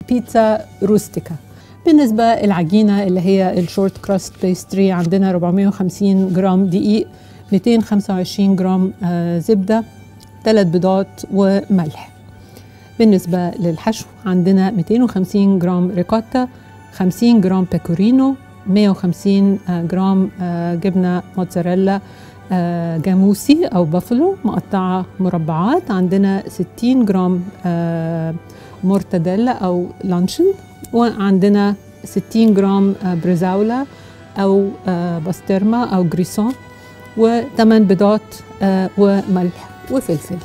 بيتزا روستيكا بالنسبة العجينة اللي هي الشورت كراست بيستري عندنا 450 جرام دقيق 225 جرام آه زبدة ثلاث بيضات وملح بالنسبة للحشو عندنا 250 جرام ريكوتا 50 جرام بيكورينو 150 جرام جبنة موتزاريلا جاموسي أو بافلو مقطعة مربعات عندنا 60 جرام مورتاديلا أو لانشون وعندنا 60 جرام بريزاولا أو باسترما أو جريسون وثمان بيضات وملح وفلفل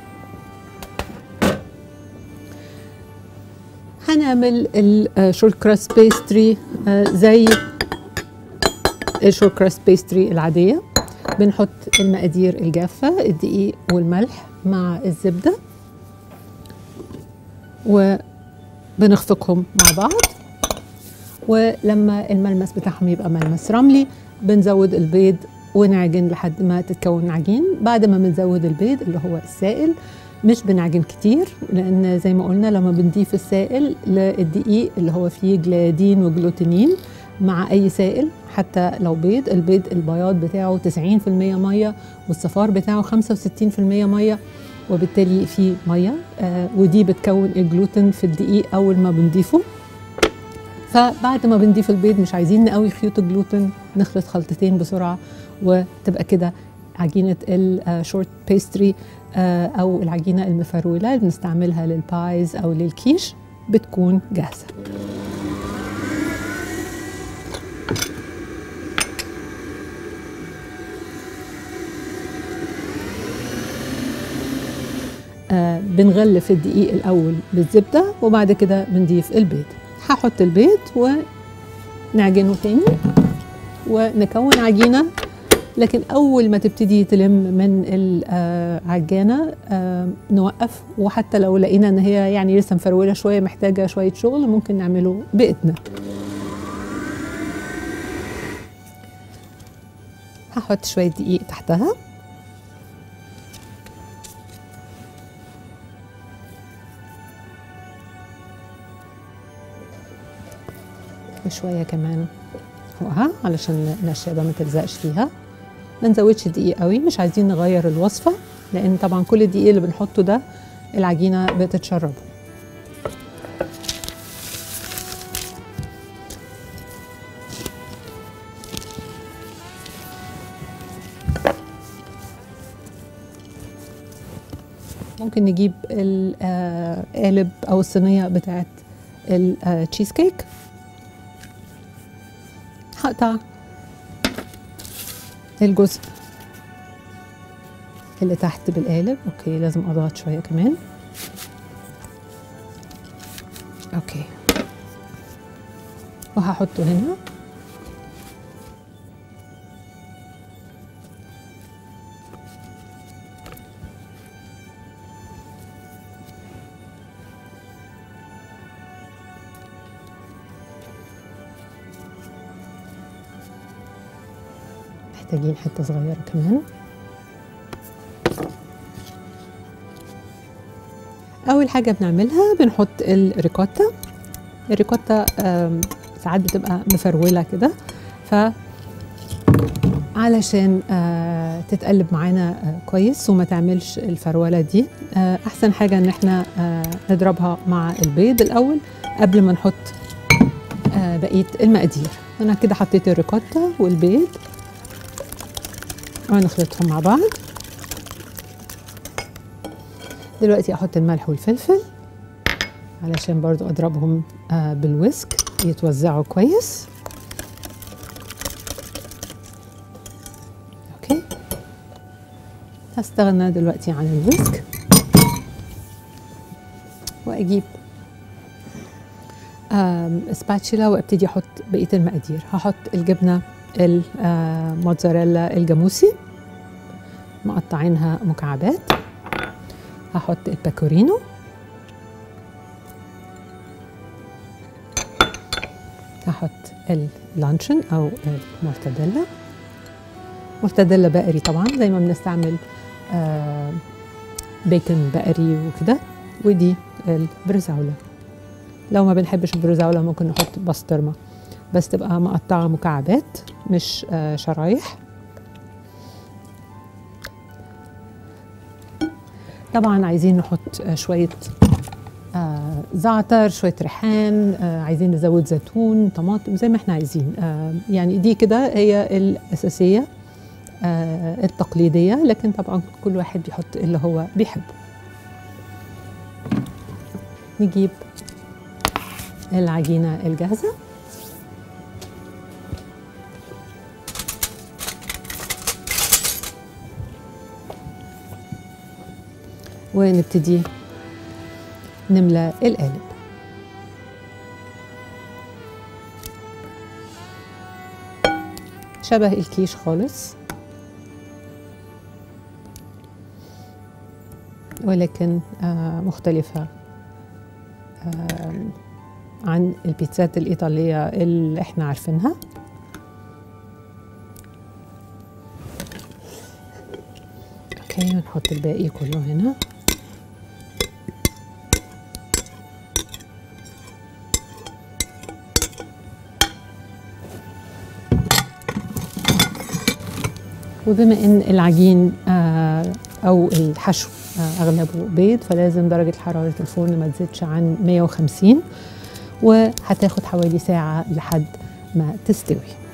هنعمل الشورت كراست بيستري زي الشورت كراست بيستري العادية بنحط المقادير الجافة الدقيق والملح مع الزبدة وبنخفقهم مع بعض ولما الملمس بتاعهم يبقى ملمس رملي بنزود البيض ونعجن لحد ما تتكون عجين بعد ما بنزود البيض اللي هو السائل مش بنعجن كتير لان زي ما قلنا لما بنضيف السائل للدقيق اللي هو فيه جلادين وجلوتينين مع اي سائل حتى لو بيض البيض البياض بتاعه 90% ميه والصفار بتاعه 65% ميه وبالتالي فيه ميه آه ودي بتكون الجلوتين في الدقيق اول ما بنضيفه فبعد ما بنضيف البيض مش عايزين نقوي خيوط الجلوتين نخلط خلطتين بسرعه وتبقى كده عجينه الشورت بيستري او العجينه المفروله اللي بنستعملها للبايز او للكيش بتكون جاهزه آه بنغلف الدقيق الاول بالزبده وبعد كده بنضيف البيض هحط البيض ونعجنه تاني ونكون عجينه لكن اول ما تبتدي تلم من العجانه نوقف وحتى لو لقينا ان هي يعني لسه مفروله شويه محتاجه شويه شغل ممكن نعمله بايدنا هحط شويه دقيق تحتها وشويه كمان فوقها علشان النشابه ما تلزقش فيها ما نزودش دقيق قوي مش عايزين نغير الوصفه لان طبعا كل الدقيق اللي بنحطه ده العجينه بتتشربه ممكن نجيب القالب او الصينيه بتاعت التشيز كيك هقطع الجزء اللي تحت بالقالب اوكي لازم اضغط شويه كمان اوكي وهحطه هنا محتاجين حته صغيره كمان اول حاجه بنعملها بنحط الريكوتا الريكوتا ساعات بتبقى مفروله كده ف علشان آه تتقلب معانا آه كويس وما تعملش الفروله دي آه احسن حاجه ان احنا نضربها مع البيض الاول قبل ما نحط بقيه المقادير انا كده حطيت الريكوتا والبيض ونخلطهم مع بعض دلوقتي احط الملح والفلفل علشان برضو اضربهم بالويسك يتوزعوا كويس اوكي هستغنى دلوقتي عن الويسك واجيب سباتشيلا وابتدي احط بقيه المقادير هحط الجبنه الموتزاريلا الجاموسي مقطعينها مكعبات هحط الباكورينو هحط اللانشون او المورتاديلا مورتاديلا بقري طبعا زي ما بنستعمل آه بيكن بقري وكده ودي البرزاولا لو ما بنحبش البرزاوله ممكن نحط بسطرمه بس تبقى مقطعه مكعبات مش آه شرايح طبعا عايزين نحط آه شويه آه زعتر شويه ريحان آه عايزين نزود زيتون طماطم زي ما احنا عايزين آه يعني دي كده هي الاساسيه آه التقليديه لكن طبعا كل واحد بيحط اللي هو بيحبه نجيب العجينه الجاهزه ونبتدي نملى القالب شبه الكيش خالص ولكن آه مختلفة آه عن البيتزات الإيطالية اللي احنا عارفينها اوكي ونحط الباقي كله هنا وبما ان العجين آه او الحشو آه اغلبه بيض فلازم درجه حراره الفرن ما تزيدش عن 150 وهتاخد حوالي ساعه لحد ما تستوي